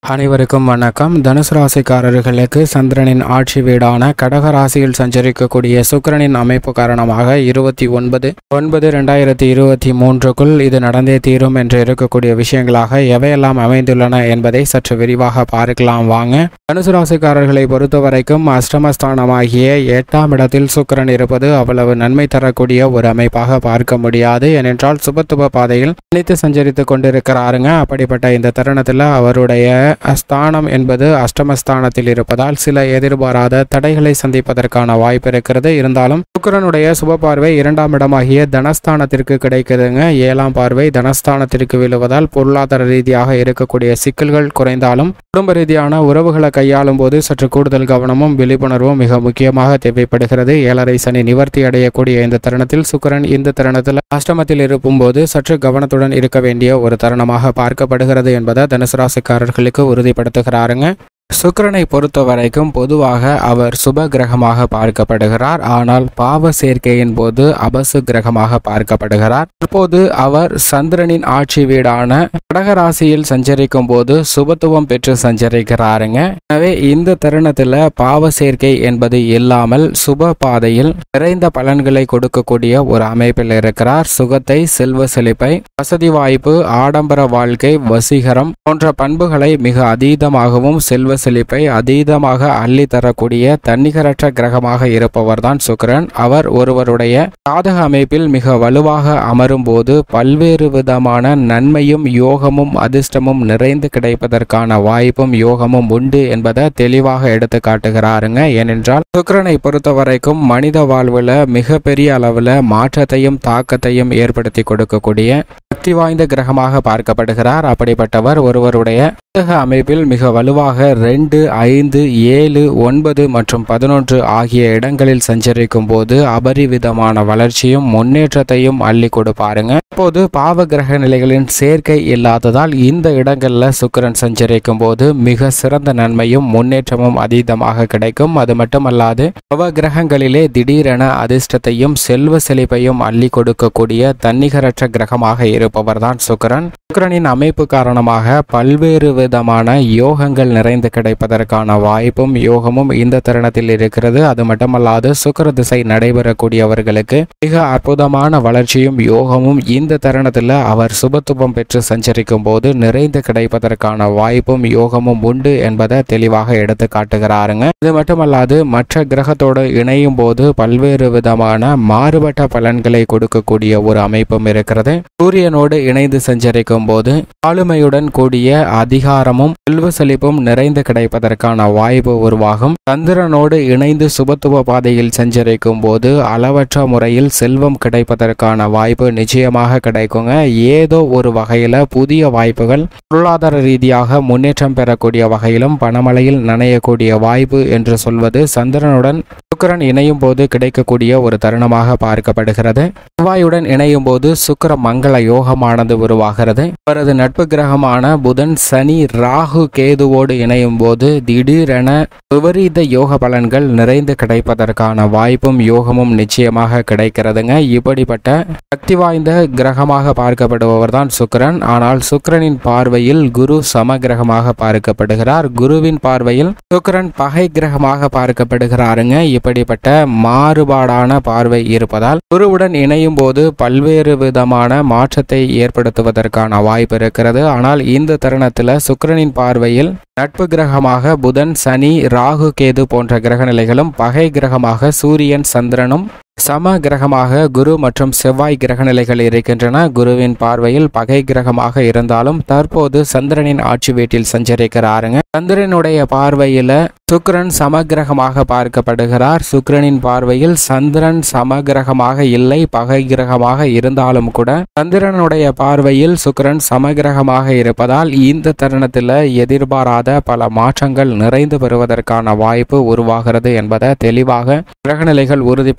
அனைவருக்கும் வணக்கம் தனுசு ராசிக்காரர்களுக்கு சந்திரனின் ஆட்சி வீடான கடக ராசியில் சஞ்சரிக்கக்கூடிய சுக்கிரனின் அமைப்பு காரணமாக இருபத்தி ஒன்பது ஒன்பது ரெண்டாயிரத்தி இருபத்தி மூன்றுக்குள் இது நடந்தே தீரும் என்று இருக்கக்கூடிய விஷயங்களாக எவையெல்லாம் அமைந்துள்ளன என்பதை சற்று விரிவாக பார்க்கலாம் வாங்க தனுசு ராசிக்காரர்களை பொறுத்தவரைக்கும் அஷ்டமஸ்தானமாகிய எட்டாம் இடத்தில் சுக்கிரன் இருப்பது அவ்வளவு நன்மை தரக்கூடிய ஒரு அமைப்பாக பார்க்க முடியாது ஏனென்றால் சுபத்துவ பாதையில் நினைத்து சஞ்சரித்துக் கொண்டிருக்கிறாருங்க அப்படிப்பட்ட இந்த தருணத்தில் அவருடைய ஸ்தானம் என்பது அஷ்டமஸ்தானத்தில் இருப்பதால் சில எதிர்பாராத தடைகளை சந்திப்பதற்கான வாய்ப்பு இருக்கிறது இருந்தாலும் சுக்கிரனுடைய சுப பார்வை இரண்டாம் இடமாகிய தனஸ்தானத்திற்கு கிடைக்குதுங்க ஏழாம் பார்வை தனஸ்தானத்திற்கு விழுவதால் பொருளாதார ரீதியாக இருக்கக்கூடிய சிக்கல்கள் குறைந்தாலும் குடும்ப ரீதியான உறவுகளை கையாளும் போது சற்று கூடுதல் கவனமும் விழிப்புணர்வும் மிக முக்கியமாக தேவைப்படுகிறது ஏழரை சனி நிவர்த்தி அடையக்கூடிய இந்த தருணத்தில் சுக்கிரன் இந்த தருணத்தில் அஷ்டமத்தில் இருக்கும்போது சற்று கவனத்துடன் இருக்க வேண்டிய ஒரு தருணமாக பார்க்கப்படுகிறது என்பதை தனுசு ராசிக்காரர்களுக்கு உறுதிப்படுத்துகிறாருங்க சுக்கிரனை பொறுத்த வரைக்கும் பொதுவாக அவர் சுப கிரகமாக பார்க்கப்படுகிறார் ஆனால் பாவ சேர்க்கையின் போது அபசு கிரகமாக பார்க்கப்படுகிறார் தற்போது அவர் சந்திரனின் ஆட்சி வீடான கடகராசியில் சஞ்சரிக்கும் போது சுபத்துவம் பெற்று சஞ்சரிக்கிறாருங்க எனவே இந்த தருணத்துல பாவ சேர்க்கை என்பது இல்லாமல் சுப பாதையில் நிறைந்த பலன்களை கொடுக்கக்கூடிய ஒரு அமைப்பில் இருக்கிறார் சுகத்தை செல்வ செழிப்பை வசதி வாய்ப்பு ஆடம்பர வாழ்க்கை வசீகரம் போன்ற பண்புகளை மிக அதீதமாகவும் செல்வ செழிப்பை அதீதமாக அள்ளி தரக்கூடிய தன்னிகரற்ற கிரகமாக இருப்பவர்தான் சுக்கிரன் அவர் ஒருவருடைய சாதக அமைப்பில் மிக வலுவாக அமரும் போது பல்வேறு விதமான நன்மையும் யோகமும் அதிர்ஷ்டமும் நிறைந்து கிடைப்பதற்கான வாய்ப்பும் யோகமும் உண்டு என்பதை தெளிவாக எடுத்து காட்டுகிறாருங்க ஏனென்றால் சுக்கிரனை பொறுத்த வரைக்கும் மனித வாழ்வுல மிகப்பெரிய அளவுல மாற்றத்தையும் தாக்கத்தையும் ஏற்படுத்தி கொடுக்கக்கூடிய சக்தி வாய்ந்த கிரகமாக பார்க்கப்படுகிறார் அப்படிப்பட்டவர் ஒருவருடைய புத்தக அமைப்பில் மிக வலுவாக ரெண்டு ஐந்து ஏழு ஒன்பது மற்றும் பதினொன்று ஆகிய இடங்களில் சஞ்சரிக்கும் போது அபரிவிதமான வளர்ச்சியும் முன்னேற்றத்தையும் அள்ளி கொடுப்பாருங்க இப்போது பாவ கிரக நிலைகளின் சேர்க்கை இல்லாததால் இந்த இடங்கள்ல சுக்கிரன் சஞ்சரிக்கும் போது மிக சிறந்த நன்மையும் முன்னேற்றமும் அதீதமாக கிடைக்கும் அது மட்டுமல்லாது நவ கிரகங்களிலே திடீரென அதிர்ஷ்டத்தையும் செல்வ செழிப்பையும் அள்ளி கொடுக்கக்கூடிய தன்னிகரற்ற கிரகமாக இருப்பவர்தான் சுக்கிரன் சுக்கிரனின் அமைப்பு காரணமாக பல்வேறு விதமான யோகங்கள் நிறைந்து கிடைப்பதற்கான வாய்ப்பும் யோகமும் இந்த தருணத்தில் இருக்கிறது அது மட்டுமல்லாது சுக்கிர திசை நடைபெறக்கூடியவர்களுக்கு மிக அற்புதமான வளர்ச்சியும் யோகமும் இந்த தருணத்தில் அவர் சுபத்துவம் பெற்று சஞ்சரிக்கும் போது நிறைந்து கிடைப்பதற்கான வாய்ப்பும் யோகமும் உண்டு என்பதை தெளிவாக எடுத்து காட்டுகிறாருங்க இது மட்டுமல்லாது மற்ற கிரகத்தோடு இணையும் போது பல்வேறு விதமான மாறுபட்ட பலன்களை கொடுக்கக்கூடிய ஒரு அமைப்பும் இருக்கிறது சூரியனோடு இணைந்து சஞ்சரிக்கும் போது ஆளுமையுடன் கூடிய அதிகாரமும் செல்வ செழிப்பும் நிறைந்து கிடைப்பதற்கான வாய்ப்பு உருவாகும் சந்திரனோடு இணைந்து சுபத்துவ பாதையில் சஞ்சரிக்கும் போது அளவற்ற முறையில் செல்வம் கிடைப்பதற்கான வாய்ப்பு நிச்சயமாக கிடைக்குங்க ஏதோ ஒரு வகையில புதிய வாய்ப்புகள் பொருளாதார ரீதியாக முன்னேற்றம் பெறக்கூடிய வகையிலும் பணமழையில் நனையக்கூடிய வாய்ப்பு என்று சொல்வது சந்திரனுடன் சுக்கிரன் இணையும் போது கிடைக்கக்கூடிய ஒரு தருணமாக பார்க்கப்படுகிறது செவ்வாயுடன் இணையும் போது சுக்கிர மங்கள யோகமானது உருவாகிறது அவரது நட்பு கிரகமான புதன் சனி ராகு கேதுவோடு இணையும் போது திடீரென விபரீத யோக பலன்கள் நிறைந்து கிடைப்பதற்கான வாய்ப்பும் யோகமும் நிச்சயமாக கிடைக்கிறதுங்க இப்படிப்பட்ட சக்தி வாய்ந்த கிரகமாக பார்க்கப்படுபவர் தான் சுக்கிரன் ஆனால் சுக்கிரனின் பார்வையில் குரு சம கிரகமாக பார்க்கப்படுகிறார் குருவின் பார்வையில் சுக்கிரன் பகை கிரகமாக பார்க்கப்படுகிறாருங்க இப்படிப்பட்ட மாறுபாடான பார்வை இருப்பதால் குருவுடன் இணையும் போது பல்வேறு விதமான மாற்றத்தை ஏற்படுத்துவதற்கான வாய்ப்பு இருக்கிறது ஆனால் இந்த தருணத்தில் சுக்கிரனின் பார்வையில் நட்பு கிரகமாக புதன் சனி ராகு கேது போன்ற கிரக நிலைகளும் பகை கிரகமாக சூரியன் சந்திரனும் சம கிரகமாக குரு மற்றும் செவ்வாய் கிரக நிலைகள் இருக்கின்றன குருவின் பார்வையில் பகை கிரகமாக இருந்தாலும் தற்போது சந்திரனின் ஆட்சி வீட்டில் சஞ்சரிக்கிறாருங்க சந்திரனுடைய பார்வையில சுக்கிரன் சமகிரகமாக பார்க்கப்படுகிறார் சுக்கிரனின் பார்வையில் சந்திரன் சமகிரகமாக இல்லை பகை கிரகமாக இருந்தாலும் கூட சந்திரனுடைய பார்வையில் சுக்கிரன் சமகிரகமாக இருப்பதால் இந்த தருணத்தில் எதிர்பாராத பல மாற்றங்கள் நிறைந்து பெறுவதற்கான வாய்ப்பு உருவாகிறது என்பதை தெளிவாக கிரகநிலைகள் உறுதிப்படுத்துகின்றன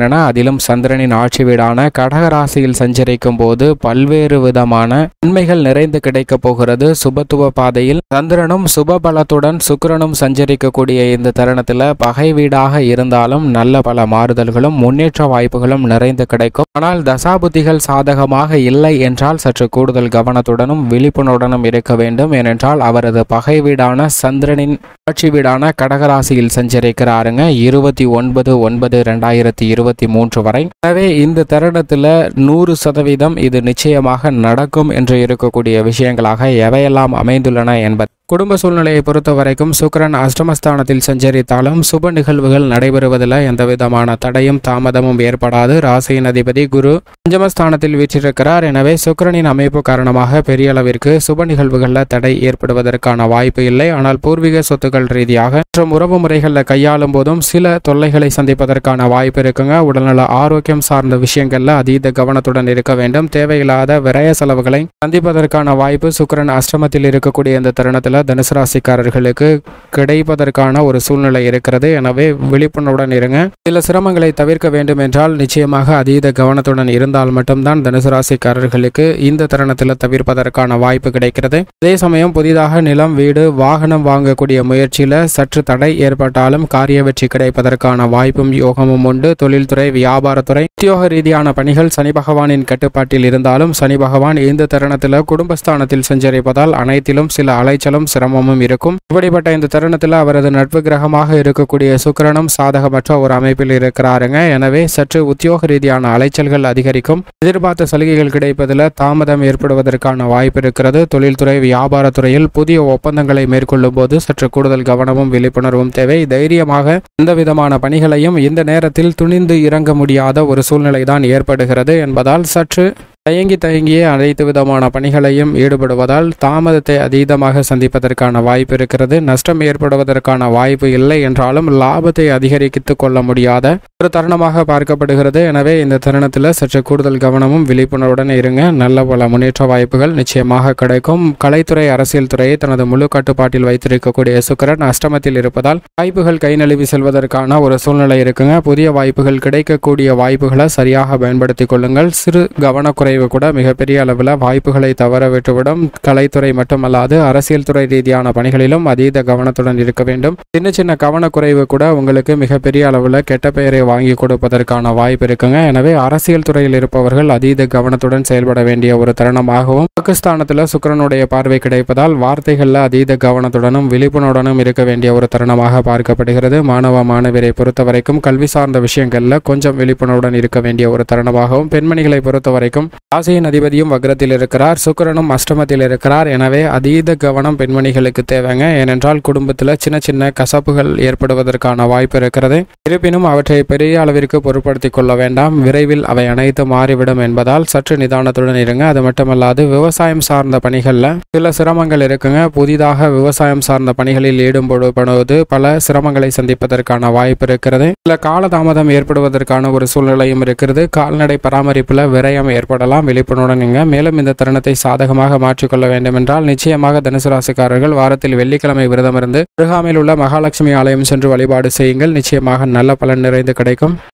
இருக்கின்றன அதிலும் சந்திரனின் ஆட்சி வீடான கடகராசியில் சஞ்சரிக்கும் போது பல்வேறு விதமான நன்மைகள் நிறைந்து கிடைக்கப் போகிறது சுபத்துவ பாதையில் சந்திரனும் சுபபலத்துடன் சுக்கிரனும் சஞ்சரிக்கக்கூடிய இந்த தருணத்தில் பகை வீடாக இருந்தாலும் நல்ல பல மாறுதல்களும் முன்னேற்ற வாய்ப்புகளும் நிறைந்து கிடைக்கும் ஆனால் தசாபுத்திகள் சாதகமாக இல்லை என்றால் சற்று கூடுதல் கவனத்துடனும் விழிப்புணர்வுடனும் இருக்க வேண்டும் ஏனென்றால் அவரது பகை வீடான சந்திரனின் ஆட்சி வீடான கடகராசியில் சஞ்சரிக்கிறாருங்க இருபத்தி ஒன்பது ஒன்பது ரெண்டாயிரத்தி இருபத்தி மூன்று வரை எனவே இந்த தருணத்தில் நூறு சதவீதம் இது நிச்சயமாக நடக்கும் என்று இருக்கக்கூடிய விஷயங்களாக எவையெல்லாம் அமைந்துள்ளன என்பது குடும்ப சூழ்நிலையை பொறுத்த வரைக்கும் சுக்கிரன் அஷ்டமஸ்தானத்தில் சஞ்சரித்தாலும் சுப நிகழ்வுகள் நடைபெறுவதில் எந்த விதமான தடையும் தாமதமும் ஏற்படாது ராசியின் அதிபதி குரு பஞ்சமஸ்தானத்தில் வீற்றிருக்கிறார் எனவே சுக்கிரனின் அமைப்பு காரணமாக பெரிய அளவிற்கு சுப நிகழ்வுகளில் தடை ஏற்படுவதற்கான வாய்ப்பு இல்லை ஆனால் பூர்வீக சொத்துக்கள் ரீதியாக மற்றும் உறவு முறைகளில் கையாளும் போதும் சில தொல்லைகளை சந்திப்பதற்கான வாய்ப்பு இருக்குங்க உடல்நல ஆரோக்கியம் சார்ந்த விஷயங்கள்ல அதீத கவனத்துடன் இருக்க வேண்டும் தேவையில்லாத விரய செலவுகளை சந்திப்பதற்கான வாய்ப்பு சுக்கிரன் அஷ்டமத்தில் இருக்கக்கூடிய இந்த தருணத்தில் தனுசு ராசிக்காரர்களுக்கு கிடைப்பதற்கான ஒரு சூழ்நிலை இருக்கிறது எனவே விழிப்புணர்வுடன் இருங்க சில சிரமங்களை தவிர்க்க வேண்டும் என்றால் நிச்சயமாக அதீத கவனத்துடன் இருந்தால் மட்டும்தான் தனுசு ராசிக்காரர்களுக்கு இந்த தருணத்தில் தவிர்ப்பதற்கான வாய்ப்பு கிடைக்கிறது அதே சமயம் புதிதாக நிலம் வீடு வாகனம் வாங்கக்கூடிய முயற்சியில் சற்று தடை ஏற்பட்டாலும் காரிய வெற்றி கிடைப்பதற்கான வாய்ப்பும் யோகமும் உண்டு தொழில்துறை வியாபாரத்துறை உத்தியோக ரீதியான பணிகள் சனி பகவானின் கட்டுப்பாட்டில் இருந்தாலும் சனி பகவான் இந்த தருணத்தில் குடும்பஸ்தானத்தில் சஞ்சரிப்பதால் அனைத்திலும் சில அலைச்சலும் சிரமமும் இருக்கும் இப்படிப்பட்ட இந்த தருணத்தில் அவரது நட்பு கிரகமாக இருக்கக்கூடிய சுக்கிரனும் சாதகமற்ற ஒரு அமைப்பில் இருக்கிறாருங்க எனவே சற்று உத்தியோக ரீதியான அலைச்சல்கள் அதிகரிக்கும் எதிர்பார்த்த சலுகைகள் கிடைப்பதில் தாமதம் ஏற்படுவதற்கான வாய்ப்பு இருக்கிறது தொழில்துறை வியாபாரத்துறையில் புதிய ஒப்பந்தங்களை மேற்கொள்ளும் போது சற்று கூடுதல் கவனமும் விழிப்புணர்வும் தேவை தைரியமாக எந்த விதமான பணிகளையும் இந்த நேரத்தில் துணிந்து இறங்க முடியாத ஒரு சூழ்நிலை தான் ஏற்படுகிறது என்பதால் சற்று தயங்கி தயங்கியே அனைத்து விதமான பணிகளையும் ஈடுபடுவதால் தாமதத்தை அதீதமாக சந்திப்பதற்கான வாய்ப்பு இருக்கிறது நஷ்டம் ஏற்படுவதற்கான வாய்ப்பு இல்லை என்றாலும் லாபத்தை அதிகரித்துக் கொள்ள முடியாத ஒரு தருணமாக பார்க்கப்படுகிறது எனவே இந்த தருணத்தில் சற்று கூடுதல் கவனமும் விழிப்புணர்வுடன் இருங்க நல்ல பல முன்னேற்ற வாய்ப்புகள் நிச்சயமாக கிடைக்கும் கலைத்துறை அரசியல் துறையை தனது முழு கட்டுப்பாட்டில் வைத்திருக்கக்கூடிய சுக்கிரன் அஷ்டமத்தில் இருப்பதால் வாய்ப்புகள் கை நழுவி செல்வதற்கான ஒரு சூழ்நிலை இருக்குங்க புதிய வாய்ப்புகள் கிடைக்கக்கூடிய வாய்ப்புகளை சரியாக பயன்படுத்திக் கொள்ளுங்கள் சிறு கவனக்குறைவு கூட மிகப்பெரிய அளவில் வாய்ப்புகளை தவற விட்டுவிடும் கலைத்துறை மட்டுமல்லாது அரசியல் துறை ரீதியான பணிகளிலும் அதீத கவனத்துடன் இருக்க வேண்டும் சின்ன சின்ன கவனக்குறைவு கூட உங்களுக்கு மிகப்பெரிய அளவில் கெட்ட பெயரை வாங்கி கொடுப்பதற்கான வாய்ப்பு இருக்குங்க எனவே அரசியல் துறையில் இருப்பவர்கள் அதீத கவனத்துடன் செயல்பட வேண்டிய ஒரு தருணமாகவும் பாகிஸ்தானத்தில் சுக்கிரனுடைய பார்வை கிடைப்பதால் வார்த்தைகளில் அதீத கவனத்துடனும் விழிப்புணர்வுடனும் இருக்க வேண்டிய ஒரு தருணமாக பார்க்கப்படுகிறது மாணவ மாணவியரை பொறுத்த வரைக்கும் கல்வி சார்ந்த விஷயங்களில் கொஞ்சம் விழிப்புணர்வுடன் இருக்க வேண்டிய ஒரு தருணமாகவும் பெண்மணிகளை பொறுத்த வரைக்கும் ராசியின் அதிபதியும் வக்ரத்தில் இருக்கிறார் சுக்கிரனும் அஷ்டமத்தில் இருக்கிறார் எனவே அதீத கவனம் பெண்மணிகளுக்கு தேவைங்க ஏனென்றால் குடும்பத்தில் சின்ன சின்ன கசப்புகள் ஏற்படுவதற்கான வாய்ப்பு இருக்கிறது இருப்பினும் அவற்றை பெரிய அளவிற்கு பொருட்படுத்திக் கொள்ள வேண்டாம் விரைவில் அவை அனைத்து மாறிவிடும் என்பதால் சற்று நிதானத்துடன் இருங்க அது மட்டுமல்லாது விவசாயம் சார்ந்த பணிகளில் சில சிரமங்கள் இருக்குங்க புதிதாக விவசாயம் சார்ந்த பணிகளில் ஈடுபடுவது பல சிரமங்களை சந்திப்பதற்கான வாய்ப்பு இருக்கிறது சில காலதாமதம் ஏற்படுவதற்கான ஒரு சூழ்நிலையும் இருக்கிறது கால்நடை பராமரிப்பில் விரயம் ஏற்படலாம் விழிப்புணர்வுடன் நீங்க மேலும் இந்த தருணத்தை சாதகமாக மாற்றிக்கொள்ள வேண்டும் என்றால் நிச்சயமாக தனுசு ராசிக்காரர்கள் வாரத்தில் வெள்ளிக்கிழமை விரதம் இருந்து அருகாமையில் உள்ள மகாலட்சுமி ஆலயம் சென்று வழிபாடு செய்யுங்கள் நிச்சயமாக நல்ல பலன் நிறைந்து கிடைக்கும்